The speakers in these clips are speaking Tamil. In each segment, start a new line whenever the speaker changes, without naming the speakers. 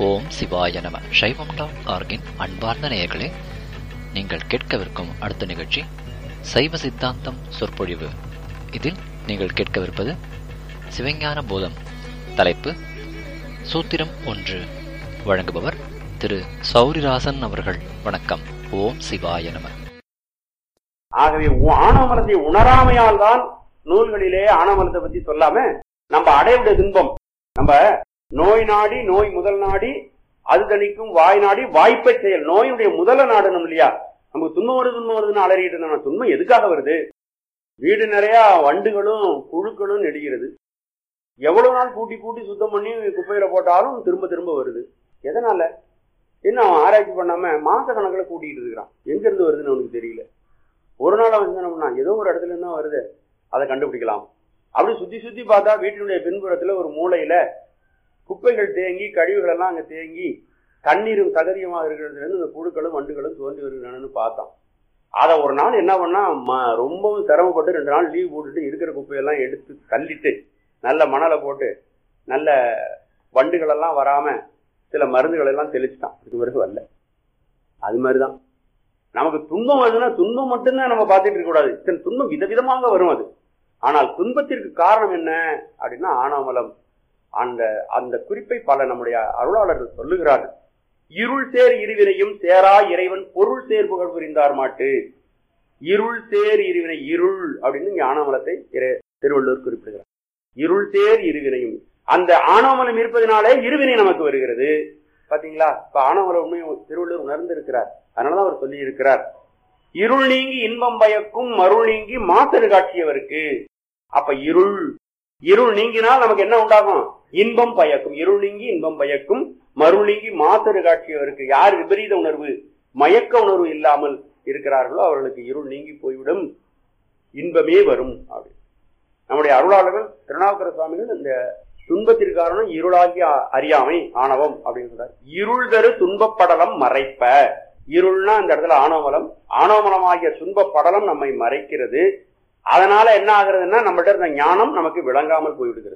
ஓம் சிவாய நம சைவம் டாட் ஆர்கின் அன்பார்ந்த நேயர்களே நீங்கள் கேட்கவிருக்கும் அடுத்த நிகழ்ச்சி சைவ சித்தாந்தம் சொற்பொழிவு இதில் நீங்கள் கேட்கவிருப்பது சிவஞான போதம் தலைப்பு சூத்திரம் ஒன்று வழங்குபவர் திரு சௌரிராசன் அவர்கள் வணக்கம் ஓம் சிவாய நம
ஆகவே உ- ஆணவமரத்தை உணராமையால் தான் நூல்களிலே ஆணவமரத்தை பத்தி சொல்லாம நம்ம அடையுடைய துன்பம் நம்ம நோய் நாடி நோய் முதல் நாடி அது தணிக்கும் வாய் நாடி வாய்ப்பை செயல் நோயுடைய முதல நாடணும் இல்லையா நமக்கு துன்பம் வருது துன்பம் வருதுன்னு அலறிட்டு இருந்தோம் துன்பம் எதுக்காக வருது வீடு நிறைய வண்டுகளும் புழுக்களும் நெடுகிறது எவ்வளவு நாள் கூட்டி கூட்டி சுத்தம் பண்ணி குப்பையில போட்டாலும் திரும்ப திரும்ப வருது எதனால என்ன அவன் ஆராய்ச்சி பண்ணாம மாச கணக்குல கூட்டிட்டு இருக்கிறான் எங்க இருந்து வருதுன்னு அவனுக்கு தெரியல ஒரு நாள் அவன் என்ன பண்ணான் ஏதோ ஒரு இடத்துல இருந்தா வருது அதை கண்டுபிடிக்கலாம் அப்படி சுத்தி சுத்தி பார்த்தா வீட்டினுடைய பின்புறத்துல ஒரு மூலையில குப்பைகள் தேங்கி கழிவுகள் எல்லாம் அங்க தேங்கி தண்ணீரும் சகதியமாக இருக்கிறதுல இருந்து இந்த புழுக்களும் வண்டுகளும் தோன்றி வருகிறான்னு பார்த்தான் அதை ஒரு நாள் என்ன பண்ணா ம- ரொம்பவும் சிரமப்பட்டு ரெண்டு நாள் லீவ் போட்டுட்டு இருக்கிற குப்பையெல்லாம் எடுத்து தள்ளிட்டு நல்ல மணலை போட்டு நல்ல வண்டுகள் எல்லாம் வராம சில மருந்துகள் எல்லாம் தெளிச்சுட்டான் இது பிறகு வரல அது மாதிரிதான் நமக்கு துன்பம் வருதுன்னா துன்பம் மட்டும்தான் நம்ம பார்த்துட்டு இருக்க கூடாது இத்தனை துன்பம் விதவிதமாக வரும் அது ஆனால் துன்பத்திற்கு காரணம் என்ன அப்படின்னா ஆணவமலம் அந்த அந்த குறிப்பை பல நம்முடைய அருளாளர்கள் சொல்லுகிறார்கள் இருள் சேர் இருவினையும் சேரா இறைவன் பொருள் சேர் புகழ் புரிந்தார் மாட்டு இருள் சேர் இருவினை இருள் அப்படின்னு இங்க ஆணவமலத்தை இறை- திருவள்ளுவர் குறிப்பிடுகிறார் இருள் சேர் இருவினையும் அந்த ஆணவமலம் இருப்பதனாலே இருவினை நமக்கு வருகிறது பாத்தீங்களா இப்ப ஆணவமலம் உண்மையை திருவள்ளுவர் உணர்ந்திருக்கிறார் அதனாலதான் அவர் சொல்லி இருக்கிறார் இருள் நீங்கி இன்பம் பயக்கும் மருள் நீங்கி மாசறு காட்சியவருக்கு அப்ப இருள் இருள் நீங்கினால் நமக்கு என்ன உண்டாகும் இன்பம் பயக்கும் இருள் நீங்கி இன்பம் பயக்கும் மருள் நீங்கி மாசறு காட்சியவருக்கு யார் விபரீத உணர்வு மயக்க உணர்வு இல்லாமல் இருக்கிறார்களோ அவர்களுக்கு இருள் நீங்கி போய்விடும் இன்பமே வரும் அப்படி நம்முடைய அருளாளர்கள் திருநாவுக்கர சுவாமிகள் இந்த துன்பத்திற்கு காரணம் இருளாகிய அறியாமை ஆணவம் அப்படின்னு சொல்றார் இருள் தரு துன்பப்படலம் மறைப்ப இருள்னா இந்த இடத்துல ஆணவமலம் ஆணவமலமாகிய துன்பப்படலம் நம்மை மறைக்கிறது அதனால என்ன ஆகுறதுன்னா நம்மகிட்ட இருந்த ஞானம் நமக்கு விளங்காமல் போய்விடுகிறது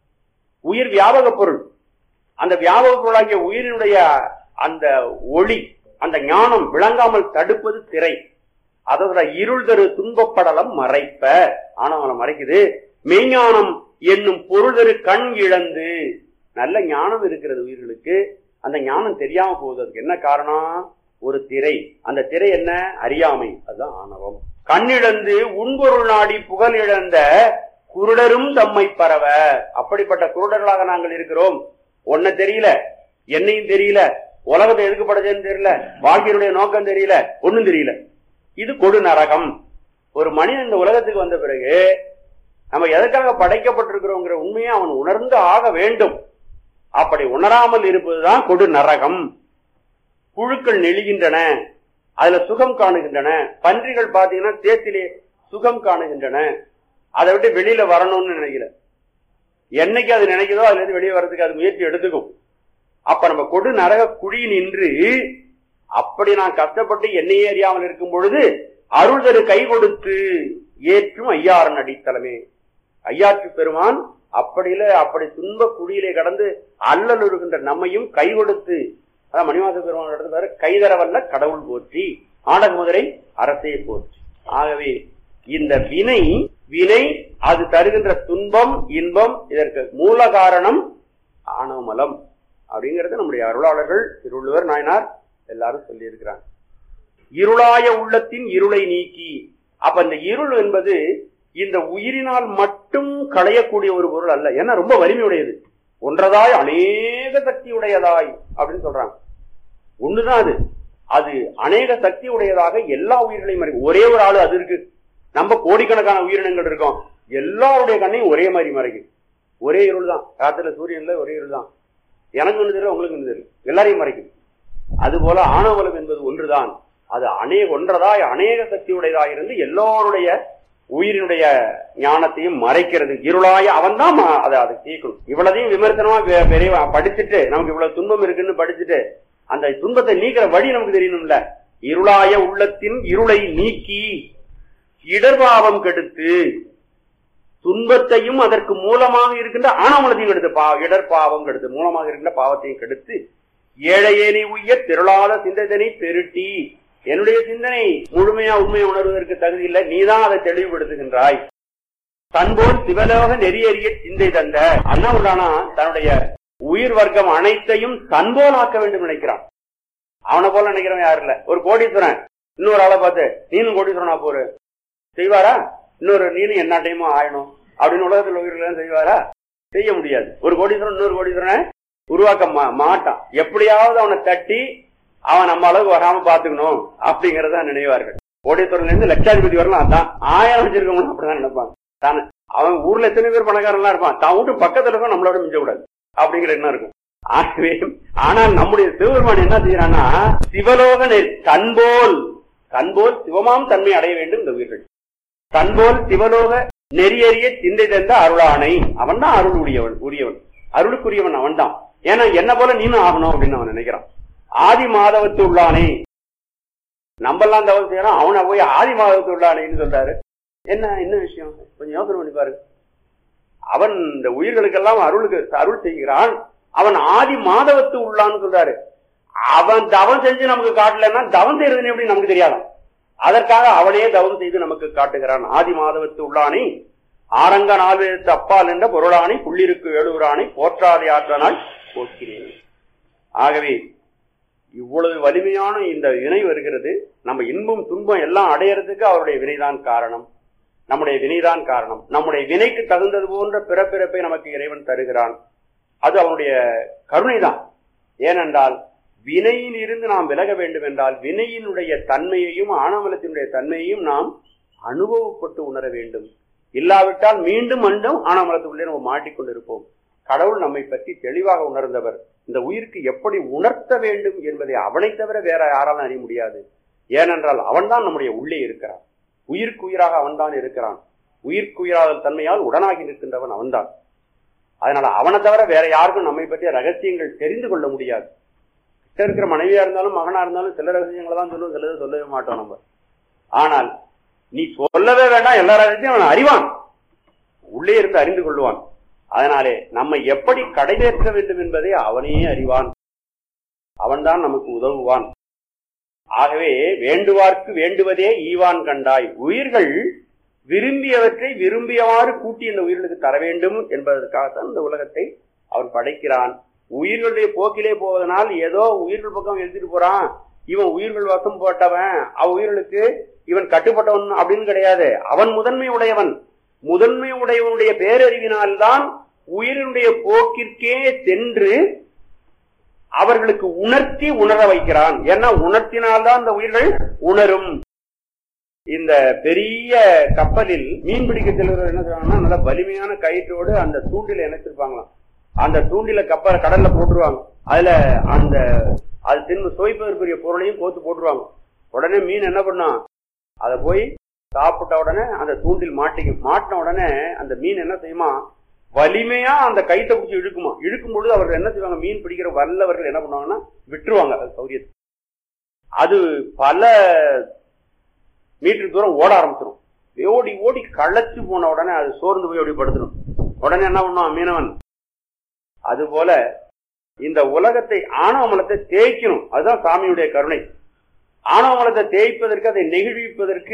உயிர் வியாபக பொருள் அந்த வியாபக பொருளாகிய உயிரினுடைய அந்த ஒளி அந்த ஞானம் விளங்காமல் தடுப்பது திரை அதோட இருள் தரு துன்பப்படலம் மறைப்ப ஆணவமலம் மறைக்குது மெய்ஞானம் என்னும் பொருள் தரு கண் இழந்து நல்ல ஞானம் இருக்கிறது உயிர்களுக்கு அந்த ஞானம் தெரியாம போகுது அதுக்கு என்ன காரணம் ஒரு திரை அந்த திரை என்ன அறியாமை அதுதான் ஆணவம் கண்ணிழந்து உண்பொருள் நாடி புகழ் இழந்த குருடரும் தம்மை பரவ அப்படிப்பட்ட குருடர்களாக நாங்கள் இருக்கிறோம் ஒன்ன தெரியல என்னையும் தெரியல உலகத்தை எதுக்கு படைச்சேன்னு தெரியல வாழ்க்கையினுடைய நோக்கம் தெரியல ஒண்ணும் தெரியல இது கொடு நரகம் ஒரு மனிதன் இந்த உலகத்துக்கு வந்த பிறகு நம்ம எதற்காக படைக்கப்பட்டிருக்கிறோங்கிற உண்மையை அவன் உணர்ந்து ஆக வேண்டும் அப்படி உணராமல் இருப்பதுதான் கொடு நரகம் புழுக்கள் நெளிகின்றன அதுல சுகம் காணுகின்றன பன்றிகள் பாத்தீங்கன்னா சேத்திலே சுகம் காணுகின்றன அதை விட்டு வெளியில வரணும்னு நினைக்கல என்னைக்கு அது நினைக்குதோ அதுல இருந்து வெளியே வர்றதுக்கு அது முயற்சி எடுத்துக்கும் அப்ப நம்ம கொடு நரக குழி நின்று அப்படி நான் கஷ்டப்பட்டு என்னையே அறியாமல் இருக்கும் பொழுது அருள் தரு கை கொடுத்து ஏற்றும் ஐயாரன் அடித்தலமே ஐயாற்று பெருமான் அப்படியில அப்படி துன்ப குழியிலே கடந்து அல்லல் இருக்கின்ற நம்மையும் கை கொடுத்து அதான் மணிவாச பெருமான் இடத்துல பாரு, கைதரவல்ல கடவுள் போற்றி ஆடக மதுரை அரசே போற்றி ஆகவே இந்த வினை வினை அது தருகின்ற துன்பம் இன்பம் இதற்கு மூல காரணம் ஆணவமலம் அப்படிங்கறது நம்முடைய அருளாளர்கள் திருவள்ளுவர் நாயனார் எல்லாரும் சொல்லி இருக்கிறாங்க இருளாய உள்ளத்தின் இருளை நீக்கி அப்ப இந்த இருள் என்பது இந்த உயிரினால் மட்டும் களையக்கூடிய ஒரு பொருள் அல்ல ஏன்னா ரொம்ப வலிமையுடையது ஒன்றதாய் அநேக சக்தி உடையதாய் அப்படின்னு சொல்றாங்க ஒண்ணுதான் அது அது அநேக சக்தி உடையதாக எல்லா உயிர்களையும் மறைக்கும் ஒரே ஒரு ஆளு அது இருக்கு நம்ம கோடிக்கணக்கான உயிரினங்கள் இருக்கோம் எல்லாருடைய கண்ணையும் ஒரே மாதிரி மறைக்கும் ஒரே இருள் தான் காத்துல சூரியன்ல ஒரே இருள் தான் எனக்கு ஒண்ணு தெரியல உங்களுக்கு ஒண்ணு தெரியல எல்லாரையும் மறைக்கும் அதுபோல ஆணவலம் என்பது ஒன்றுதான் அது அநேக ஒன்றதாய் அநேக சக்தி உடையதாய் இருந்து எல்லோருடைய உயிரினுடைய ஞானத்தையும் மறைக்கிறது இருளாய அவன் தான் அதை அதை தீர்க்கணும் இவ்வளதையும் விமர்சனமா வே- விரைவா படிச்சுட்டு நமக்கு இவ்வளவு துன்பம் இருக்குன்னு படிச்சுட்டு அந்த துன்பத்தை நீக்கிற வழி நமக்கு தெரியணும்ல இருளாய உள்ளத்தின் இருளை நீக்கி இடர்பாவம் கெடுத்து துன்பத்தையும் அதற்கு மூலமாக இருக்கின்ற ஆணவலத்தையும் கெடுத்து பா இடர் பாவம் கெடுத்து மூலமாக இருக்கின்ற பாவத்தையும் கெடுத்து ஏழையேனை உய்ய திரளாத சிந்தனை பெருட்டி என்னுடைய சிந்தனை முழுமையா உண்மையை உணர்வதற்கு தகுதி இல்லை நீதான் அதை தெளிவுபடுத்துகின்றாய் தன்போல் சிவலோக நெறியறிய சிந்தை தந்த அண்ணாவுடானா தன்னுடைய உயிர் வர்க்கம் அனைத்தையும் தன்போல் ஆக்க வேண்டும் நினைக்கிறான் அவனை போல நினைக்கிறவன் யாரும் இல்ல ஒரு கோடீஸ்வரன் இன்னொரு ஆளை பார்த்து நீனும் கோடீஸ்வரனா போரு செய்வாரா இன்னொரு நீனும் என்ன டைமும் ஆயணும் அப்படின்னு உலகத்தில் உயிர்கள் செய்வாரா செய்ய முடியாது ஒரு கோடீஸ்வரன் இன்னொரு கோடீஸ்வரனை உருவாக்க மா- மாட்டான் எப்படியாவது அவனை தட்டி அவன் நம்ம அளவுக்கு வராம பாத்துக்கணும் அப்படிங்கறத நினைவார்கள் கோடீஸ்வரன்ல இருந்து லட்சாதிபதி வரலாம் அதான் ஆயிரம் வச்சிருக்கவங்களும் அப்படிதான் நினைப்பாங்க தானே அவன் ஊர்ல எத்தனை பேர் பணக்காரன்லாம் இருப்பான் தான் வீட்டு பக்கத்துல இருக்க நம்மளோட மிஞ்ச கூடாது அப்படிங்கிற எண்ணம் இருக்கும் ஆகவே ஆனால் நம்முடைய சிவபெருமான் என்ன செய்யறான்னா சிவலோக நெறி- தன்போல் தன்போல் சிவமாம் தன்மை அடைய வேண்டும் இந்த உயிர்கள் தன்போல் சிவலோக நெறியறிய சிந்தை தந்த அருளானை அவன் தான் அருள் உரியவன் உரியவன் அருளுக்குரியவன் அவன் தான் ஏன்னா என்ன போல நீனும் ஆகணும் அப்படின்னு அவன் நினைக்கிறான் ஆதி மாதவத்து உள்ளானே நம்மெல்லாம் தவறு செய்யறோம் அவனை போய் ஆதி மாதவத்து உள்ளானேன்னு சொல்றாரு என்ன என்ன விஷயம் கொஞ்சம் யோசனை பண்ணி பாருங்க அவன் இந்த உயிர்களுக்கெல்லாம் அருளுக்கு அருள் செய்கிறான் அவன் ஆதி மாதவத்து உள்ளான்னு சொல்றாரு அவன் தவம் செஞ்சு நமக்கு காட்டலன்னா தவம் செய்யறதுன்னு எப்படி நமக்கு தெரியாதான் அதற்காக அவனே தவம் செய்து நமக்கு காட்டுகிறான் ஆதி மாதவத்து உள்ளானை ஆரங்க நால்வேதத்து அப்பால் என்ற பொருளானை புள்ளிருக்கு எழுவுரானை போற்றாதை ஆற்றனால் போக்கிறேன் ஆகவே இவ்வளவு வலிமையான இந்த வினை வருகிறது நம்ம இன்பம் துன்பம் எல்லாம் அடையறதுக்கு அவருடைய வினைதான் காரணம் நம்முடைய வினைதான் காரணம் நம்முடைய வினைக்கு தகுந்தது போன்ற பிறப்பிறப்பை நமக்கு இறைவன் தருகிறான் அது அவனுடைய கருணைதான் ஏனென்றால் வினையில் இருந்து நாம் விலக வேண்டும் என்றால் வினையினுடைய தன்மையையும் ஆணவலத்தினுடைய தன்மையையும் நாம் அனுபவப்பட்டு உணர வேண்டும் இல்லாவிட்டால் மீண்டும் மீண்டும் ஆணவலத்துக்குள்ளே நம்ம மாட்டிக்கொண்டிருப்போம் கடவுள் நம்மை பற்றி தெளிவாக உணர்ந்தவர் இந்த உயிருக்கு எப்படி உணர்த்த வேண்டும் என்பதை அவனை தவிர வேற யாராலும் அறிய முடியாது ஏனென்றால் அவன்தான் நம்முடைய உள்ளே இருக்கிறான் உயிருக்கு உயிராக அவன்தான் இருக்கிறான் உயிருக்கு உயிராத தன்மையால் உடனாகி நிற்கின்றவன் அவன்தான் அதனால அவனை தவிர வேற யாருக்கும் நம்மை பற்றிய ரகசியங்கள் தெரிந்து கொள்ள முடியாது கிட்ட இருக்கிற மனைவியா இருந்தாலும் மகனா இருந்தாலும் சில ரகசியங்களை தான் சொல்லுவோம் சிலதை சொல்லவே மாட்டோம் நம்ம ஆனால் நீ சொல்லவே வேண்டாம் எல்லா ரகசியம் அவன் அறிவான் உள்ளே இருந்து அறிந்து கொள்வான் அதனாலே நம்மை எப்படி கடைதேற்ற வேண்டும் என்பதை அவனே அறிவான் அவன்தான் நமக்கு உதவுவான் ஆகவே வேண்டுவார்க்கு வேண்டுவதே ஈவான் கண்டாய் உயிர்கள் விரும்பியவற்றை விரும்பியவாறு கூட்டி இந்த உயிர்களுக்கு தர வேண்டும் என்பதற்காகத்தான் இந்த உலகத்தை அவன் படைக்கிறான் உயிர்களுடைய போக்கிலே போவதனால் ஏதோ உயிர்கள் பக்கம் எழுதிட்டு போறான் இவன் உயிர்கள் வசம் போட்டவன் அவ உயிர்களுக்கு இவன் கட்டுப்பட்டவன் அப்படின்னு கிடையாது அவன் முதன்மை உடையவன் முதன்மை உடையவனுடைய பேரறிவினால்தான் உயிரினுடைய போக்கிற்கே சென்று அவர்களுக்கு உணர்த்தி உணர வைக்கிறான் ஏன்னா உணர்த்தினால்தான் அந்த உயிர்கள் உணரும் இந்த பெரிய கப்பலில் மீன் பிடிக்க செல்வர்கள் என்ன செய்வாங்கன்னா நல்ல வலிமையான கயிற்றோடு அந்த தூண்டில இணைச்சிருப்பாங்களாம் அந்த தூண்டில கப்பலை கடல்ல போட்டுருவாங்க அதுல அந்த அது தின்னு சுவைப்பதற்குரிய பொருளையும் கோத்து போட்டுருவாங்க உடனே மீன் என்ன பண்ணும் அதை போய் சாப்பிட்ட உடனே அந்த தூண்டில் மாட்டிக்கும் மாட்டின உடனே அந்த மீன் என்ன செய்யுமா வலிமையா அந்த கைத்தை பிடிச்சி இழுக்குமா இழுக்கும் பொழுது அவர்கள் என்ன செய்வாங்க மீன் பிடிக்கிற வல்லவர்கள் என்ன பண்ணுவாங்கன்னா விட்டுருவாங்க அது சௌரியத்தை அது பல மீட்டர் தூரம் ஓட ஆரம்பிச்சிடும் ஓடி ஓடி களைச்சு போன உடனே அது சோர்ந்து போய் ஓடி படுத்துடும் உடனே என்ன பண்ணுவான் மீனவன் அது போல இந்த உலகத்தை ஆணவ மலத்தை தேய்க்கணும் அதுதான் சாமியுடைய கருணை ஆணவ மலத்தை தேய்ப்பதற்கு அதை நெகிழ்விப்பதற்கு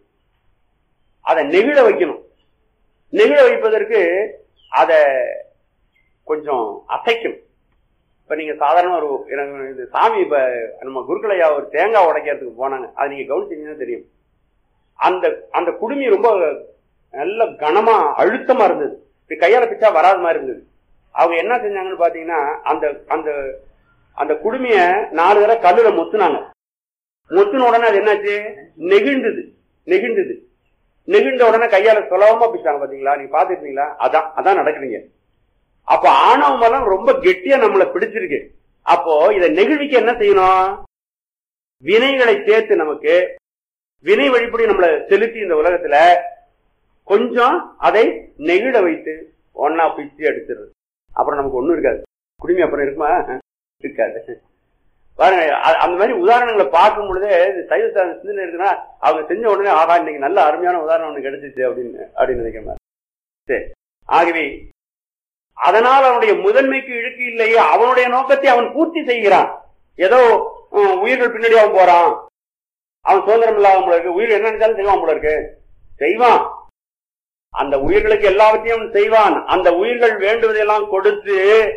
அதை நெகிழ வைக்கணும் நெகிழ வைப்பதற்கு அதை கொஞ்சம் அசைக்கணும் இப்ப நீங்க சாதாரண ஒரு எனக்கு இது சாமி இப்ப நம்ம குருக்களையா ஒரு தேங்காய் உடைக்கிறதுக்கு போனாங்க அது நீங்க கவனிச்சீங்கன்னா தெரியும் அந்த அந்த குடுமி ரொம்ப நல்ல கனமா அழுத்தமா இருந்தது இப்படி கையால பிச்சா வராத மாதிரி இருந்தது அவங்க என்ன செஞ்சாங்கன்னு பாத்தீங்கன்னா அந்த அந்த அந்த குடுமிய நாலு தடவை கல்லுல மொத்துனாங்க மொத்துன உடனே அது என்னாச்சு நெகிழ்ந்தது நெகிழ்ந்தது நெகிழ்ந்த உடனே கையால சுலபமா பிடிச்சாங்க பாத்தீங்களா நீங்க பாத்துருக்கீங்களா அதான் அதான் நடக்குதுங்க அப்ப ஆணவ மலம் ரொம்ப கெட்டியா நம்மள பிடிச்சிருக்கு அப்போ இதை நெகிழ்விக்க என்ன செய்யணும் வினைகளை சேர்த்து நமக்கு வினை வழிபடி நம்மளை செலுத்தி இந்த உலகத்துல கொஞ்சம் அதை நெகிழ வைத்து ஒன்னா பிச்சு எடுத்துடுறது அப்புறம் நமக்கு ஒண்ணும் இருக்காது குடுமி அப்புறம் இருக்குமா இருக்காது பாருங்க அ- அந்த மாதிரி உதாரணங்களை பார்க்கும் பொழுதே இது சைவ சாதன சிந்தனை இருக்குன்னா அவங்க செஞ்ச உடனே ஆகா இன்னைக்கு நல்ல அருமையான உதாரணம் ஒண்ணு கிடைச்சிச்சு அப்படின்னு அப்படின்னு நினைக்கிற மாதிரி சரி ஆகவே அதனால் அவனுடைய முதன்மைக்கு இழுக்கு இல்லையே அவனுடைய நோக்கத்தை அவன் பூர்த்தி செய்கிறான் ஏதோ உம், உயிர்கள் பின்னாடி அவன் போறான் அவன் சுதந்திரம் இல்லாத போல இருக்கு உயிர் என்ன நினைச்சாலும் செய்வான் போல இருக்கு செய்வான் அந்த உயிர்களுக்கு எல்லாவற்றையும் அவன் செய்வான் அந்த உயிர்கள் வேண்டுவதையெல்லாம் கொடுத்து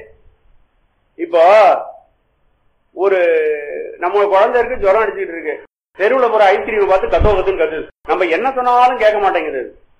இப்போ ஒரு நம்ம குழந்தை இருக்கு ஜுரம் அடிச்சுட்டு இருக்கு தெருவுல போற ஐஸ்கிரீம் பார்த்து கத்தோ கத்துன்னு கத்துது நம்ம என்ன சொன்னாலும் கேட்க மாட்டேங்குது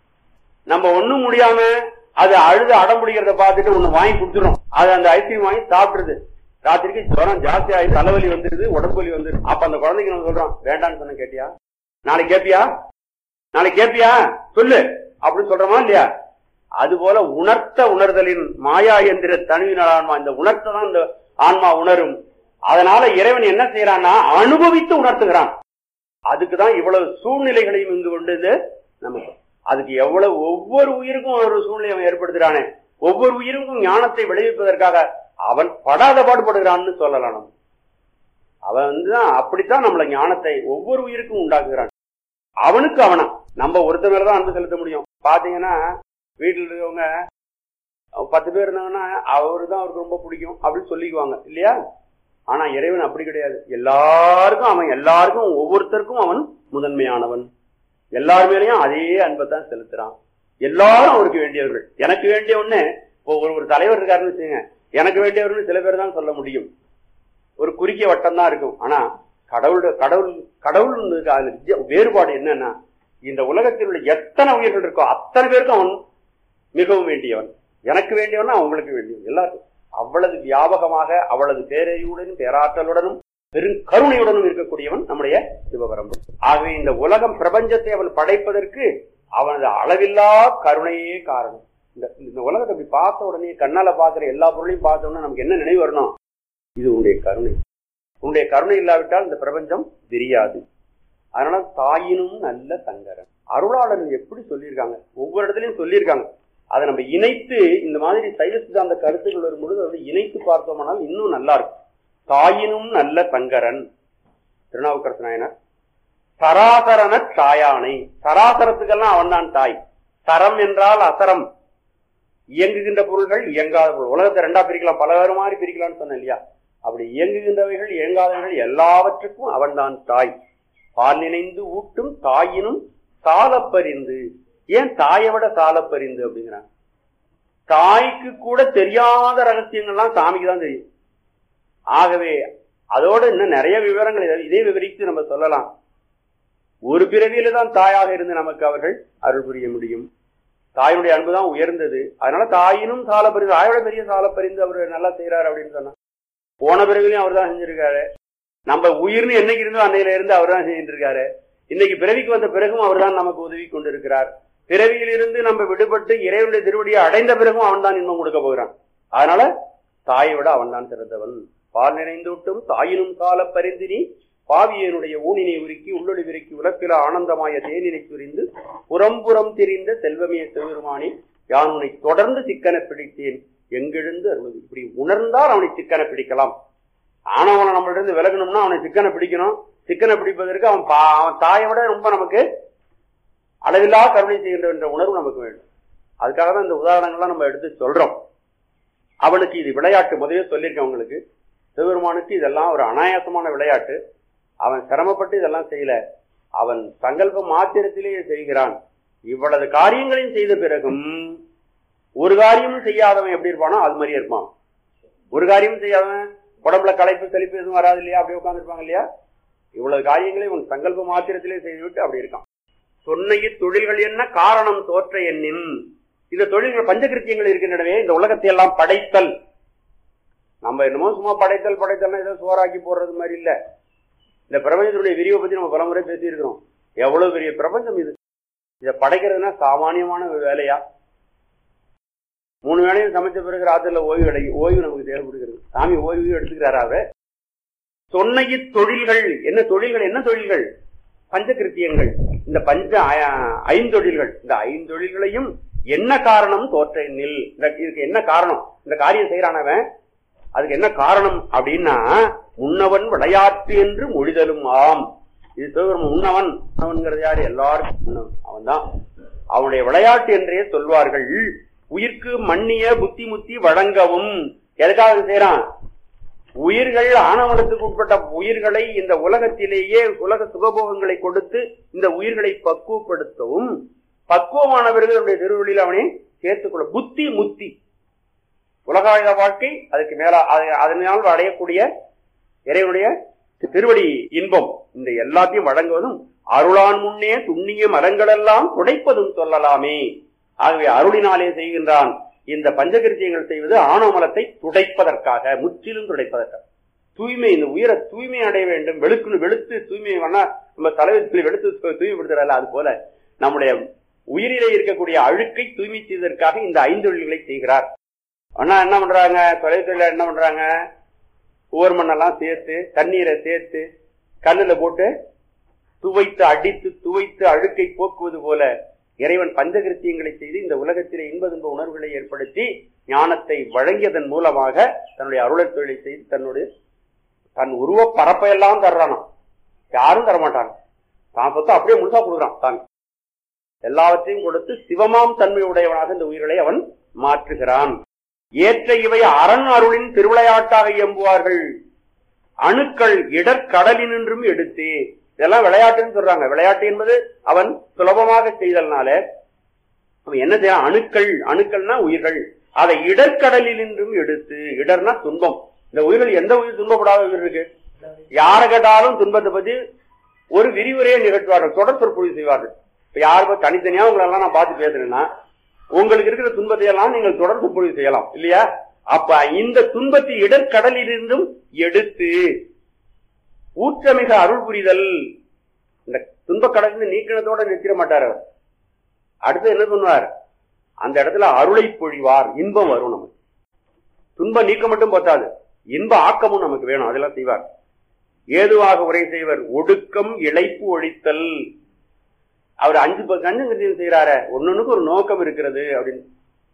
நம்ம ஒண்ணும் முடியாம அது அழுது அடம் பிடிக்கிறத பார்த்துட்டு ஒண்ணு வாங்கி கொடுத்துரும் அது அந்த ஐஸ்கிரீம் வாங்கி சாப்பிடுறது ராத்திரிக்கு ஜுரம் ஜாஸ்தி ஆகி தலைவலி வந்துருது உடம்பு வலி வந்துருது அப்ப அந்த குழந்தைக்கு நம்ம சொல்றோம் வேண்டாம்னு சொன்ன கேட்டியா நாளைக்கு கேப்பியா நாளைக்கு கேப்பியா சொல்லு அப்படின்னு சொல்றோமா இல்லையா அது போல உணர்த்த உணர்தலின் மாயா எந்திர தனிவினால் ஆன்மா இந்த உணர்த்த தான் இந்த ஆன்மா உணரும் அதனால இறைவன் என்ன செய்யறான்னா அனுபவித்து உணர்த்துகிறான் அதுக்குதான் இவ்வளவு சூழ்நிலைகளையும் இங்கு கொண்டு வந்து நமக்கு அதுக்கு எவ்வளவு ஒவ்வொரு உயிருக்கும் ஒரு சூழ்நிலை அவன் ஏற்படுத்துறானே ஒவ்வொரு உயிருக்கும் ஞானத்தை விளைவிப்பதற்காக அவன் படாத பாடுபடுகிறான்னு சொல்லலாம் நம்ம அவன் வந்துதான் அப்படித்தான் நம்மள ஞானத்தை ஒவ்வொரு உயிருக்கும் உண்டாக்குகிறான் அவனுக்கு அவனா நம்ம ஒருத்த மேலதான் அன்பு செலுத்த முடியும் பாத்தீங்கன்னா வீட்டுல இருக்கவங்க பத்து பேர் இருந்தாங்கன்னா அவரு தான் அவருக்கு ரொம்ப பிடிக்கும் அப்படின்னு சொல்லிக்குவாங்க இல்லையா ஆனா இறைவன் அப்படி கிடையாது எல்லாருக்கும் அவன் எல்லாருக்கும் ஒவ்வொருத்தருக்கும் அவன் முதன்மையானவன் எல்லார் மேலயும் அதே அன்பை தான் செலுத்துறான் எல்லாரும் அவருக்கு வேண்டியவர்கள் எனக்கு வேண்டிய ஒண்ணு இப்போ ஒரு ஒரு தலைவர் இருக்காருன்னு வச்சுங்க எனக்கு வேண்டியவர்னு சில பேர் தான் சொல்ல முடியும் ஒரு குறுகிய வட்டம் தான் இருக்கும் ஆனா கடவுளோட கடவுள் கடவுள் அதுல வித்தியா- வேறுபாடு என்னன்னா இந்த உலகத்தில் உள்ள எத்தனை உயிர்கள் இருக்கோ அத்தனை பேருக்கும் அவன் மிகவும் வேண்டியவன் எனக்கு வேண்டியவன் அவங்களுக்கு வேண்டியவன் எல்லாருக்கும் அவ்வளவு வியாபகமாக அவ்வளவு பேரறிவுடனும் பேராற்றலுடனும் பெரும் கருணையுடனும் இருக்கக்கூடியவன் நம்முடைய சிவபரம்பு ஆகவே இந்த உலகம் பிரபஞ்சத்தை அவன் படைப்பதற்கு அவனது அளவில்லா கருணையே காரணம் இந்த இந்த உலகத்தை அப்படி பார்த்த உடனே கண்ணால பார்க்கிற எல்லா பொருளையும் பார்த்த உடனே நமக்கு என்ன நினைவு வரணும் இது உன்னுடைய கருணை உன்னுடைய கருணை இல்லாவிட்டால் இந்த பிரபஞ்சம் தெரியாது அதனால தாயினும் நல்ல சங்கரன் அருளாளர்கள் எப்படி சொல்லியிருக்காங்க ஒவ்வொரு இடத்துலயும் சொல்லியிருக்காங்க அதை நம்ம இணைத்து இந்த மாதிரி சைவ சித்தாந்த கருத்துக்கள் வரும்பொழுது அதை இணைத்து பார்த்தோம்னால் இன்னும் நல்லா இருக்கும் தாயினும் நல்ல சங்கரன் திருநாவுக்கரசு நாயனார் சராசரன சாயானை சராசரத்துக்கெல்லாம் அவன்தான் தாய் சரம் என்றால் அசரம் இயங்குகின்ற பொருள்கள் இயங்காத பொருள் உலகத்தை ரெண்டா பிரிக்கலாம் பல வேறு மாதிரி பிரிக்கலாம்னு சொன்னேன் இல்லையா அப்படி இயங்குகின்றவைகள் இயங்காதவைகள் எல்லாவற்றுக்கும் அவன்தான் தாய் பால் நினைந்து ஊட்டும் தாயினும் சாலப்பரிந்து ஏன் தாயை விட சாலப்பரிந்து அப்படிங்கிறான் தாய்க்கு கூட தெரியாத ரகசியங்கள்லாம் சாமிக்கு தான் தெரியும் ஆகவே அதோட இன்னும் நிறைய விவரங்கள் இதை- இதே விவரித்து நம்ம சொல்லலாம் ஒரு பிறவியில தான் தாயாக இருந்து நமக்கு அவர்கள் அருள் புரிய முடியும் தாயினுடைய அன்பு தான் உயர்ந்தது அதனால தாயினும் சால பரிந்து தாயோட பெரிய சால பரிந்து அவர் நல்லா செய்யறாரு அப்படின்னு சொன்னா போன பிறவிலையும் அவர் தான் செஞ்சிருக்காரு நம்ம உயிர்னு என்னைக்கு இருந்தோ அன்னையில இருந்து அவர் தான் செஞ்சுட்டு இருக்காரு இன்னைக்கு பிறவிக்கு வந்த பிறகும் அவர் தான் நமக்கு உதவி கொண்டிருக்கிறார் பிறவியிலிருந்து நம்ம விடுபட்டு இறைவனுடைய திருவடியை அடைந்த பிறகும் அவன் தான் இன்பம் கொடுக்க போகிறான் அதனால தாயை விட அவன் தான் சிறந்தவன் பால் நிறைந்தூட்டும் தாயினும் கால பரிந்தினி பாவியனுடைய ஊனினை உருக்கி உள்ளொளி விருக்கி உலப்பில ஆனந்தமாய தேனினை சுரிந்து புறம்புறம் திரிந்த செல்வமே சிவபெருமானி யான் உன்னை தொடர்ந்து சிக்கன பிடித்தேன் எங்கெழுந்து அருள்வது இப்படி உணர்ந்தால் அவனை சிக்கன பிடிக்கலாம் ஆனவனை நம்மளிருந்து விலகணும்னா அவனை சிக்கனை பிடிக்கணும் சிக்கனை பிடிப்பதற்கு அவன் பா- அவன் தாயை விட ரொம்ப நமக்கு அளவில்லா கருணை செய்கின்ற என்ற உணர்வு நமக்கு வேண்டும் அதுக்காக தான் இந்த உதாரணங்கள்லாம் நம்ம எடுத்து சொல்றோம் அவனுக்கு இது விளையாட்டு முதலே சொல்லியிருக்கேன் உங்களுக்கு சிவபெருமானுக்கு இதெல்லாம் ஒரு அனாயாசமான விளையாட்டு அவன் சிரமப்பட்டு இதெல்லாம் செய்யல அவன் சங்கல்ப மாத்திரத்திலேயே செய்கிறான் இவ்வளவு காரியங்களையும் செய்த பிறகும் ஒரு காரியமும் செய்யாதவன் எப்படி இருப்பானோ அது மாதிரியே இருப்பான் ஒரு காரியமும் செய்யாதவன் உடம்புல களைப்பு செழிப்பு எதுவும் வராது இல்லையா அப்படியே உட்காந்துருப்பாங்க இல்லையா இவ்வளவு காரியங்களையும் உன் சங்கல்ப மாத்திரத்திலே செய்துவிட்டு அப்படி இருக்கான் சொன்னைய தொழில்கள் என்ன காரணம் தோற்ற எண்ணின் இந்த தொழில்கள் பஞ்சகிருத்தியங்கள் இருக்கின்றனவே இந்த உலகத்தை எல்லாம் படைத்தல் நம்ம என்னமோ சும்மா படைத்தல் படைத்தல்னா ஏதோ சோறாக்கி போடுறது மாதிரி இல்ல இந்த பிரபஞ்சத்தினுடைய விரிவை பத்தி நம்ம பலமுறை பேசியிருக்கிறோம் எவ்வளவு பெரிய பிரபஞ்சம் இது இதை படைக்கிறதுனா சாமானியமான ஒரு வேலையா மூணு வேளையும் சமைச்ச பிறகு ராத்திரில ஓய்வு கிடைக்கும் ஓய்வு நமக்கு தேவைப்படுகிறது சாமி ஓய்வு எடுத்துக்கிறாரா அவர் சொன்னைய தொழில்கள் என்ன தொழில்கள் என்ன தொழில்கள் பஞ்சகிருத்தியங்கள் இந்த பஞ்ச ஐ- ஐந்தொழில்கள் இந்த ஐந்தொழில்களையும் என்ன காரணம் தோற்ற எண்ணில் இந்த இதுக்கு என்ன காரணம் இந்த காரியம் செய்யறானவன் அதுக்கு என்ன காரணம் அப்படின்னா முன்னவன் விளையாட்டு என்று மொழிதலும் ஆம் இது சிவபெருமன் முன்னவன் முன்னவன்கிறது யாரு எல்லாருக்கும் முன்னவன் அவன்தான் அவனுடைய விளையாட்டு என்றே சொல்வார்கள் உயிர்க்கு மன்னிய புத்தி முத்தி வழங்கவும் எதுக்காக இது செய்யறான் உயிர்கள் ஆணவனத்துக்கு உட்பட்ட உயிர்களை இந்த உலகத்திலேயே உலக சுகபோகங்களை கொடுத்து இந்த உயிர்களை பக்குவப்படுத்தவும் பக்குவமானவர்கள் அவருடைய திருவள்ளியில் அவனை சேர்த்துக்கொள்ள புத்தி முத்தி உலகாயுத வாழ்க்கை அதுக்கு மேல அது- அதனால் அடையக்கூடிய இறைவனுடைய திருவடி இன்பம் இந்த எல்லாத்தையும் வழங்குவதும் அருளான் முன்னே துண்ணிய மரங்களெல்லாம் துடைப்பதும் சொல்லலாமே ஆகவே அருளினாலே செய்கின்றான் இந்த பஞ்சகிருத்தியங்கள் செய்வது ஆணவமலத்தை துடைப்பதற்காக முற்றிலும் துடைப்பதற்காக தூய்மை இந்த உயிரை தூய்மை அடைய வேண்டும் வெளுக்குன்னு வெளுத்து தூய்மை வேணா நம்ம தலைவத்தில் வெளுத்து தூ- தூய்மைப்படுத்துறல அது போல நம்முடைய உயிரிலே இருக்கக்கூடிய அழுக்கை தூய்மை செய்வதற்காக இந்த ஐந்து வழிகளை செய்கிறார் அண்ணா என்ன பண்றாங்க தொலைத்தொழில என்ன பண்றாங்க உவர் மண்ணெல்லாம் சேர்த்து தண்ணீரை சேர்த்து கல்லுல போட்டு துவைத்து அடித்து துவைத்து அழுக்கை போக்குவது போல இறைவன் பஞ்சகிருத்தியங்களை செய்து இந்த உலகத்திலே இன்ப துன்ப உணர்வுகளை ஏற்படுத்தி ஞானத்தை வழங்கியதன் மூலமாக தன்னுடைய அருளத் தொழிலை செய்து தன்னுடைய தன் உருவ பரப்பையெல்லாம் தர்றானாம் யாரும் தரமாட்டாங்க தான் சொத்தை அப்படியே முழுசா கொடுக்குறான் தான் எல்லாவற்றையும் கொடுத்து சிவமாம் தன்மை உடையவனாக இந்த உயிர்களை அவன் மாற்றுகிறான் ஏற்ற இவை அரண் அருளின் திருவிளையாட்டாக இயம்புவார்கள் அணுக்கள் இடர்கடலினின்றும் எடுத்து இதெல்லாம் விளையாட்டுன்னு சொல்றாங்க விளையாட்டு என்பது அவன் சுலபமாக செய்தல்னால அவன் என்ன செய்யறான் அணுக்கள் அணுக்கள்னா உயிர்கள் அதை இடர்கடலினின்றும் எடுத்து இடர்னா துன்பம் இந்த உயிர்கள் எந்த உயிர் துன்பப்படாத உயிர் இருக்கு யாரை கேட்டாலும் துன்பத்தை பத்தி ஒரு விரிவுரையை நிகழ்த்துவார்கள் தொடர் சொற்பொழிவு செய்வார்கள் இப்ப யாருக்கும் தனித்தனியா உங்களெல்லாம் நான் பார்த்து பேசுறேன்னா உங்களுக்கு இருக்கிற துன்பத்தை எல்லாம் நீங்கள் தொடர் சொற்பொழிவு செய்யலாம் இல்லையா அப்ப இந்த துன்பத்தை இடர்கடலிலிருந்தும் எடுத்து ஊற்றமிக அருள் புரிதல் இந்த துன்பக் கடலிருந்து நீக்கினத்தோட நிறுத்திட மாட்டார் அவர் அடுத்து என்ன பண்ணுவார் அந்த இடத்துல அருளை பொழிவார் இன்பம் வரும் நமக்கு துன்ப நீக்கம் மட்டும் பத்தாது இன்ப ஆக்கமும் நமக்கு வேணும் அதெல்லாம் செய்வார் ஏதுவாக உரை செய்வர் ஒடுக்கம் இழைப்பு ஒழித்தல் அவர் அஞ்சு ப- கஞ்சம் செய்யறாரு ஒன்னொன்னுக்கு ஒரு நோக்கம் இருக்கிறது அப்படின்னு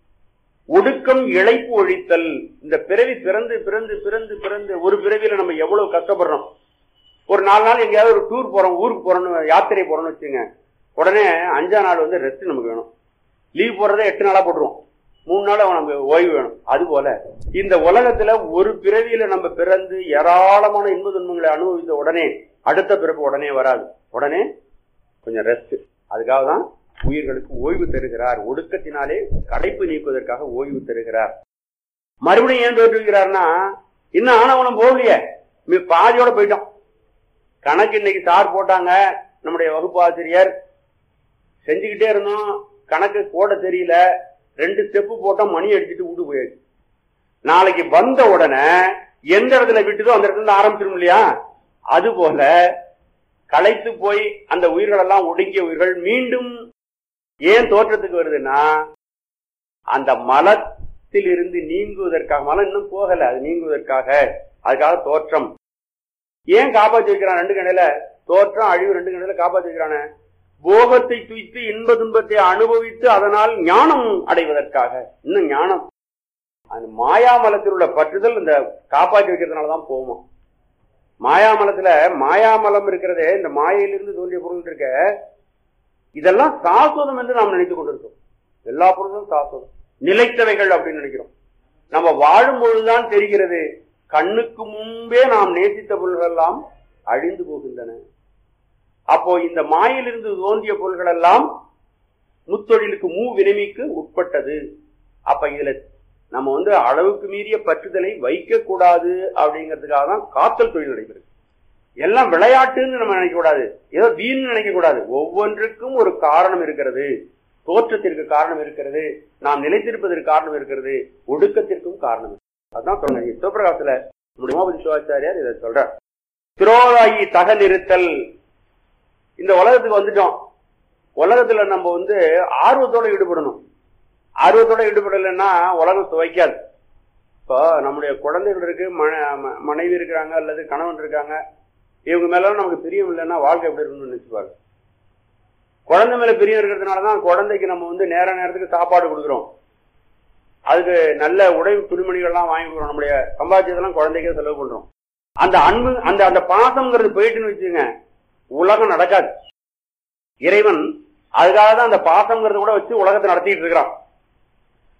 ஒடுக்கம் இழைப்பு ஒழித்தல் இந்த பிறவி பிறந்து பிறந்து பிறந்து பிறந்து ஒரு பிறவியில நம்ம எவ்வளவு கஷ்டப்படுறோம் ஒரு நாலு நாள் எங்கேயாவது ஒரு டூர் போறோம் ஊருக்கு போறோம்னு யாத்திரை போறோம்னு வச்சுங்க உடனே அஞ்சா நாள் வந்து ரெஸ்ட் நமக்கு வேணும் லீவ் போடுறதை எட்டு நாளா போட்டுருவோம் மூணு நாள் நமக்கு ஓய்வு வேணும் அது போல இந்த உலகத்துல ஒரு பிறவியில நம்ம பிறந்து ஏராளமான இன்ப துன்பங்களை அனுபவித்த உடனே அடுத்த பிறப்பு உடனே வராது உடனே கொஞ்சம் ரெஸ்ட் அதுக்காக தான் உயிர்களுக்கு ஓய்வு தருகிறார் ஒடுக்கத்தினாலே கடைப்பு நீக்குவதற்காக ஓய்வு தருகிறார் மறுபடியும் ஏன் தோற்றுகிறார்னா இன்னும் ஆனவனம் போகலையே மி- பாதியோட போயிட்டோம் கணக்கு இன்னைக்கு சார் போட்டாங்க நம்முடைய வகுப்பு ஆசிரியர் செஞ்சுக்கிட்டே இருந்தோம் கணக்கு போட தெரியல ரெண்டு ஸ்டெப்பு போட்டோம் மணி அடிச்சுட்டு வீட்டு போயாச்சு நாளைக்கு வந்த உடனே எந்த இடத்துல விட்டுதோ அந்த இடத்துல இருந்து ஆரம்பிச்சிடும் இல்லையா அது போல களைத்து போய் அந்த உயிர்கள் எல்லாம் ஒடுங்கிய உயிர்கள் மீண்டும் ஏன் தோற்றத்துக்கு வருதுன்னா அந்த மலத்தில் இருந்து நீங்குவதற்காக மலம் இன்னும் போகல அது நீங்குவதற்காக அதுக்காக தோற்றம் ஏன் காப்பாத்தி வைக்கிறான் ரெண்டு கடையில தோற்றம் அழிவு ரெண்டு கடையில காப்பாத்தி வைக்கிறானே போகத்தை துய்த்து இன்ப துன்பத்தை அனுபவித்து அதனால் ஞானம் அடைவதற்காக இன்னும் ஞானம் அந்த மாயாமலத்தில் உள்ள பற்றுதல் இந்த காப்பாற்றி வைக்கிறதுனாலதான் போகுமா மாயாமலத்துல மாயாமலம் இருக்கிறதே இந்த மாயையிலிருந்து தோன்றிய பொருள் இருக்க இதெல்லாம் சாஸ்வதம் என்று நாம் நினைத்துக் கொண்டிருக்கோம் எல்லா பொருளும் சாஸ்வதம் நிலைத்தவைகள் அப்படின்னு நினைக்கிறோம் நம்ம வாழும் பொழுதுதான் தெரிகிறது கண்ணுக்கு முன்பே நாம் நேசித்த பொருள்கள் எல்லாம் அழிந்து போகின்றன அப்போ இந்த மாயிலிருந்து தோன்றிய பொருள்கள் எல்லாம் முத்தொழிலுக்கு மூ வினைமைக்கு உட்பட்டது அப்ப இதுல நம்ம வந்து அளவுக்கு மீறிய பற்றுதலை வைக்க கூடாது அப்படிங்கிறதுக்காக தான் காத்தல் தொழில் நடைபெறுது எல்லாம் விளையாட்டுன்னு நம்ம நினைக்க கூடாது ஏதோ வீண் நினைக்க கூடாது ஒவ்வொன்றுக்கும் ஒரு காரணம் இருக்கிறது தோற்றத்திற்கு காரணம் இருக்கிறது நாம் நிலைத்திருப்பதற்கு காரணம் இருக்கிறது ஒடுக்கத்திற்கும் காரணம் இருக்கு. அதான் சொன்னேன் சிவபிரகாசத்துல நம்முடைய உமாபதி சிவாச்சாரியார் இதை சொல்றார் திரோதாயி தகல் இருத்தல் இந்த உலகத்துக்கு வந்துட்டோம் உலகத்துல நம்ம வந்து ஆர்வத்தோட ஈடுபடணும் ஆர்வத்தோட ஈடுபடலைன்னா உலகம் துவைக்காது இப்போ நம்முடைய குழந்தைகள் இருக்கு மன- ம- மனைவி இருக்கிறாங்க அல்லது கணவன் இருக்காங்க இவங்க மேல நமக்கு பிரியம் இல்லைன்னா வாழ்க்கை எப்படி இருக்குன்னு நினைச்சுப்பாரு குழந்தை மேல பிரியம் இருக்கிறதுனால தான் குழந்தைக்கு நம்ம வந்து நேர நேரத்துக்கு சாப்பாடு கொடுக்குறோம் அதுக்கு நல்ல உடை துணிமணிகள்லாம் வாங்கி கொடுக்குறோம் நம்முடைய சம்பாத்தியத்தெல்லாம் குழந்தைக்கே செலவு பண்றோம் அந்த அன்பு அந்த அந்த பாசம்ங்கிறது போயிட்டுன்னு வச்சுங்க உலகம் நடக்காது இறைவன் அதுக்காக தான் அந்த பாசம்ங்கிறத கூட வச்சு உலகத்தை நடத்திட்டு இருக்கிறான்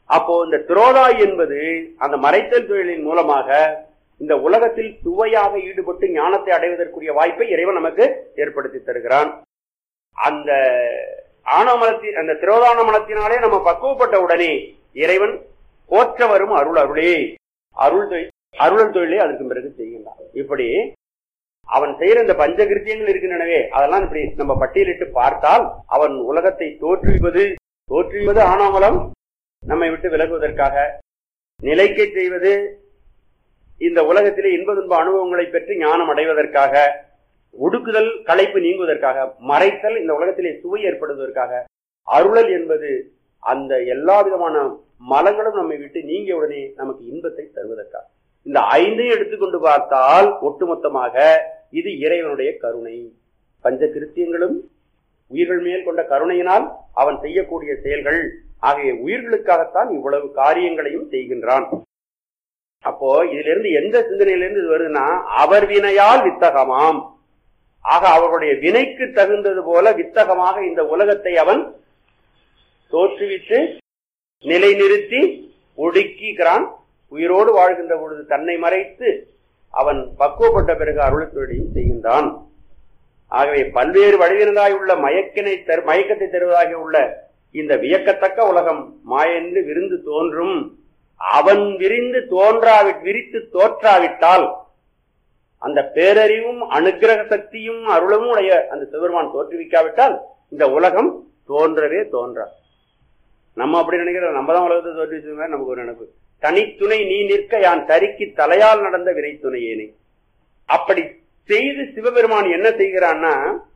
அப்போ இந்த திரோதாய் என்பது அந்த மறைத்தல் தொழிலின் மூலமாக இந்த உலகத்தில் சுவையாக ஈடுபட்டு ஞானத்தை அடைவதற்குரிய வாய்ப்பை இறைவன் நமக்கு ஏற்படுத்தி தருகிறான் அந்த ஆணவமலத்தின் அந்த திரோதான மலத்தினாலே நம்ம பக்குவப்பட்ட உடனே இறைவன் போற்ற வரும் அருள் அருளே அருள் தொழில் அருளல் தொழிலே அதற்கு பிறகு செய்கின்றான் இப்படி அவன் செய்யற இந்த பஞ்சகிருத்தியங்கள் இருக்கின்றனவே அதெல்லாம் இப்படி நம்ம பட்டியலிட்டு பார்த்தால் அவன் உலகத்தை தோற்றுவிப்பது தோற்றுவிப்பது ஆணவமலம் நம்மை விட்டு விலகுவதற்காக நிலைக்க செய்வது இந்த உலகத்திலே இன்ப துன்ப அனுபவங்களை பெற்று ஞானம் அடைவதற்காக ஒடுக்குதல் களைப்பு நீங்குவதற்காக மறைத்தல் இந்த உலகத்திலே சுவை ஏற்படுவதற்காக அருளல் என்பது அந்த எல்லா விதமான மலங்களும் நம்மை விட்டு நீங்கிய உடனே நமக்கு இன்பத்தை தருவதற்காக இந்த ஐந்தையும் எடுத்துக்கொண்டு பார்த்தால் ஒட்டுமொத்தமாக இது இறைவனுடைய கருணை பஞ்ச கிருத்தியங்களும் உயிர்கள் மேல் கொண்ட கருணையினால் அவன் செய்யக்கூடிய செயல்கள் ஆகிய உயிர்களுக்காகத்தான் இவ்வளவு காரியங்களையும் செய்கின்றான் அப்போ இதுல இருந்து எந்த சிந்தனையிலிருந்து இது வருதுன்னா அவர் வினையால் வித்தகமாம் ஆக அவர்களுடைய வினைக்கு தகுந்தது போல வித்தகமாக இந்த உலகத்தை அவன் தோற்றுவித்து நிலைநிறுத்தி ஒடுக்கிறான் உயிரோடு வாழ்கின்ற பொழுது தன்னை மறைத்து அவன் பக்குவப்பட்ட பிறகு அருளத்தொழிலையும் செய்கின்றான் ஆகவே பல்வேறு வடிவினதாய் உள்ள மயக்கினை தரு மயக்கத்தை தருவதாக உள்ள இந்த வியக்கத்தக்க உலகம் மாயென்று விருந்து தோன்றும் அவன் விரிந்து தோன்றாவி விரித்து தோற்றாவிட்டால் அந்த பேரறிவும் அனுகிரக சக்தியும் அருளும் உடைய அந்த சிவருமான் தோற்றுவிக்காவிட்டால் இந்த உலகம் தோன்றவே தோன்றா நம்ம அப்படி நினைக்கிறோம் நம்ம தான் உலகத்தை தோற்றுவிச்சு நமக்கு ஒரு நினைப்பு தனித்துணை நீ நிற்க யான் தரிக்கு தலையால் நடந்த வினை துணையேனே அப்படி செய்து சிவபெருமான் என்ன செய்கிறான்னா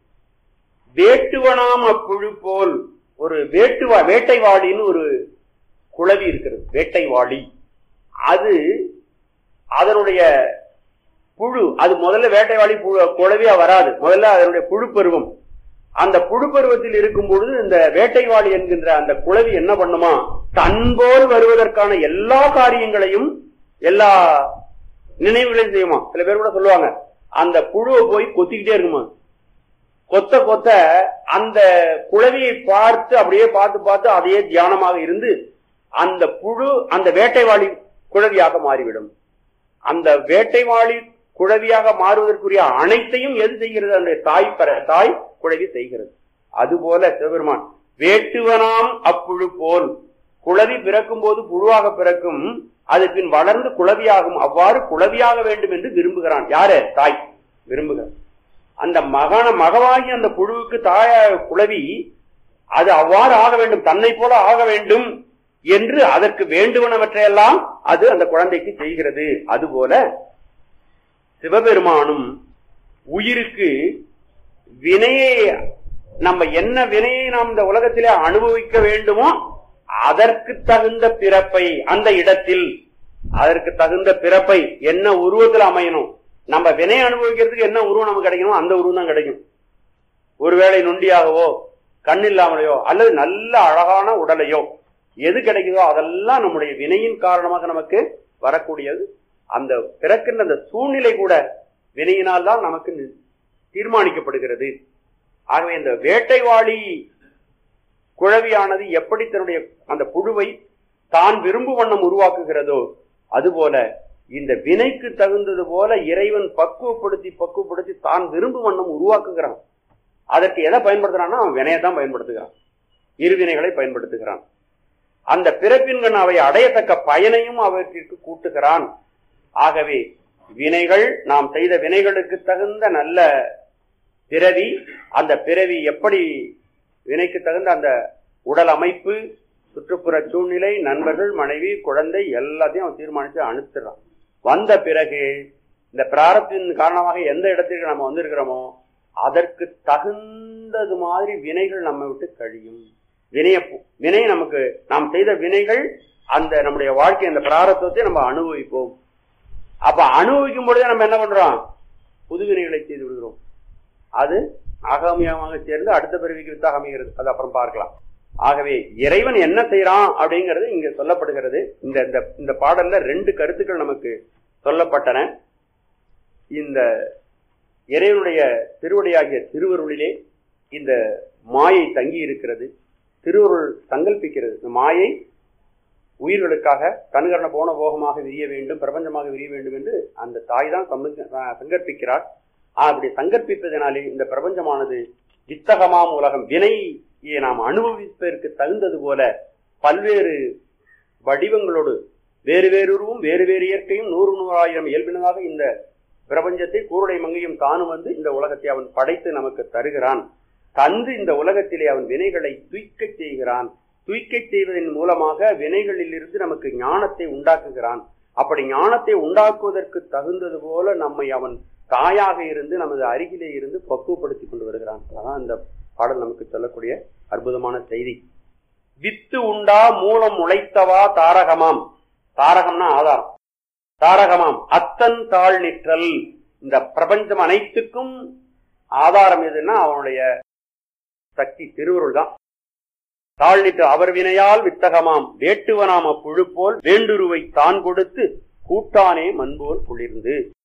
வேட்டுவனாம் அப்புழு போல் ஒரு வேட்டுவா வேட்டைவாளின்னு ஒரு குளவி இருக்கிறது வேட்டைவாளி அது அதனுடைய புழு அது முதல்ல வேட்டைவாளி புழு குளவியா வராது முதல்ல அதனுடைய புழு பருவம் அந்த புழு பருவத்தில் இருக்கும் பொழுது இந்த வேட்டைவாளி என்கின்ற அந்த குளவி என்ன பண்ணுமா தன்போல் வருவதற்கான எல்லா காரியங்களையும் எல்லா நினைவுகளையும் செய்யுமா சில பேர் கூட சொல்லுவாங்க அந்த புழுவை போய் கொத்திக்கிட்டே இருக்குமா கொத்த கொத்த அந்த குளவியை பார்த்து அப்படியே பார்த்து பார்த்து அதையே தியானமாக இருந்து அந்த புழு அந்த வேட்டைவாளி குழவியாக மாறிவிடும் அந்த வேட்டைவாளி குழவியாக மாறுவதற்குரிய அனைத்தையும் எது செய்கிறது அந்த தாய் பெற தாய் குழவி செய்கிறது அதுபோல சிவபெருமான் வேட்டுவனாம் அப்புழு போல் குழவி பிறக்கும் போது புழுவாக பிறக்கும் அது பின் வளர்ந்து குழவியாகும் அவ்வாறு குழவியாக வேண்டும் என்று விரும்புகிறான் யாரு தாய் விரும்புகிறான் அந்த மகன மகவாகி அந்த புழுவுக்கு தாய குழவி அது அவ்வாறு ஆக வேண்டும் தன்னை போல ஆக வேண்டும் என்று அதற்கு வேண்டுவனவற்றையெல்லாம் அது அந்த குழந்தைக்கு செய்கிறது அதுபோல சிவபெருமானும் உயிருக்கு வினையை நம்ம என்ன வினையை நாம் இந்த உலகத்திலே அனுபவிக்க வேண்டுமோ அதற்கு தகுந்த பிறப்பை அந்த இடத்தில் அதற்கு தகுந்த பிறப்பை என்ன உருவத்தில் அமையணும் நம்ம வினை அனுபவிக்கிறதுக்கு என்ன உருவம் நமக்கு கிடைக்கணும் அந்த உருவம் தான் கிடைக்கும் ஒருவேளை நொண்டியாகவோ கண் இல்லாமலையோ அல்லது நல்ல அழகான உடலையோ எது கிடைக்குதோ அதெல்லாம் நம்முடைய வினையின் காரணமாக நமக்கு வரக்கூடியது அந்த பிறக்கின்ற அந்த சூழ்நிலை கூட வினையினால் தான் நமக்கு தீர்மானிக்கப்படுகிறது ஆகவே இந்த வேட்டைவாளி குழவியானது எப்படி தன்னுடைய அந்த புழுவை தான் விரும்பும் வண்ணம் உருவாக்குகிறதோ அதுபோல இந்த வினைக்கு தகுந்தது போல இறைவன் பக்குவப்படுத்தி பக்குவப்படுத்தி தான் விரும்பும் வண்ணம் உருவாக்குகிறான் அதற்கு எதை பயன்படுத்துறான்னா அவன் வினையை தான் பயன்படுத்துகிறான் இருவினைகளை பயன்படுத்துகிறான் அந்த பிறப்பின்கண் அவை அடையத்தக்க பயனையும் அவற்றிற்கு கூட்டுகிறான் ஆகவே வினைகள் நாம் செய்த வினைகளுக்கு தகுந்த நல்ல பிறவி அந்த பிறவி எப்படி வினைக்கு தகுந்த அந்த உடல் அமைப்பு சுற்றுப்புற சூழ்நிலை நண்பர்கள் மனைவி குழந்தை எல்லாத்தையும் அவன் தீர்மானித்து அனுப்பிடுறான் வந்த பிறகு இந்த பிராரத்தின் காரணமாக எந்த இடத்திற்கு நம்ம வந்திருக்கிறோமோ அதற்கு தகுந்தது மாதிரி வினைகள் நம்ம விட்டு கழியும் வினைய வினை நமக்கு நாம் செய்த வினைகள் அந்த நம்முடைய வாழ்க்கை அந்த பிராரத்துவத்தை நம்ம அனுபவிப்போம் அப்ப அனுபவிக்கும் பொழுதே நம்ம என்ன பண்றோம் புது வினைகளை செய்து விடுகிறோம் அது ஆகாமியமாக சேர்ந்து அடுத்த பிறவிக்கு வித்தாக அமைகிறது அது அப்புறம் பார்க்கலாம் ஆகவே இறைவன் என்ன செய்யறான் அப்படிங்கிறது இங்க சொல்லப்படுகிறது இந்த இந்த பாடல்ல ரெண்டு கருத்துக்கள் நமக்கு சொல்லப்பட்டன இந்த இறைவனுடைய திருவடியாகிய திருவருளிலே இந்த மாயை தங்கி இருக்கிறது திருவருள் சங்கல்பிக்கிறது இந்த மாயை உயிர்களுக்காக கண்கரண போன போகமாக விரிய வேண்டும் பிரபஞ்சமாக விரிய வேண்டும் என்று அந்த தாய் தான் சம்ம- அஹ் சங்கற்பிக்கிறார் ஆஹ் அப்படி சங்கற்பிப்பதனாலே இந்த பிரபஞ்சமானது வித்தகமாம் உலகம் வினையை நாம் அனுபவிப்பதற்கு தகுந்தது போல பல்வேறு வடிவங்களோடு வேறு வேறு உருவும் வேறு வேறு இயற்கையும் நூறு நூறாயிரம் இயல்பினதாக இந்த பிரபஞ்சத்தை கூருடை மங்கையும் தானும் வந்து இந்த உலகத்தை அவன் படைத்து நமக்கு தருகிறான் தந்து இந்த உலகத்திலே அவன் வினைகளை துய்க்கச் செய்கிறான் துய்க்கச் செய்வதன் மூலமாக வினைகளிலிருந்து நமக்கு ஞானத்தை உண்டாக்குகிறான் அப்படி ஞானத்தை உண்டாக்குவதற்கு தகுந்தது போல நம்மை அவன் தாயாக இருந்து நமது அருகிலே இருந்து பக்குவப்படுத்திக் கொண்டு வருகிறான் அதான் இந்த பாடல் நமக்கு சொல்லக்கூடிய அற்புதமான செய்தி வித்து உண்டா மூலம் உழைத்தவா தாரகமாம் தாரகம்னா ஆதாரம் தாரகமாம் அத்தன் தாழ் நிற்றல் இந்த பிரபஞ்சம் அனைத்துக்கும் ஆதாரம் எதுன்னா அவனுடைய சக்தி திருவருள் தான் தாழ்நிட்டு அவர் வினையால் வித்தகமாம் வேட்டுவனாம புழு போல் வேண்டுருவை தான் கொடுத்து கூட்டானே மண்போல் குளிர்ந்து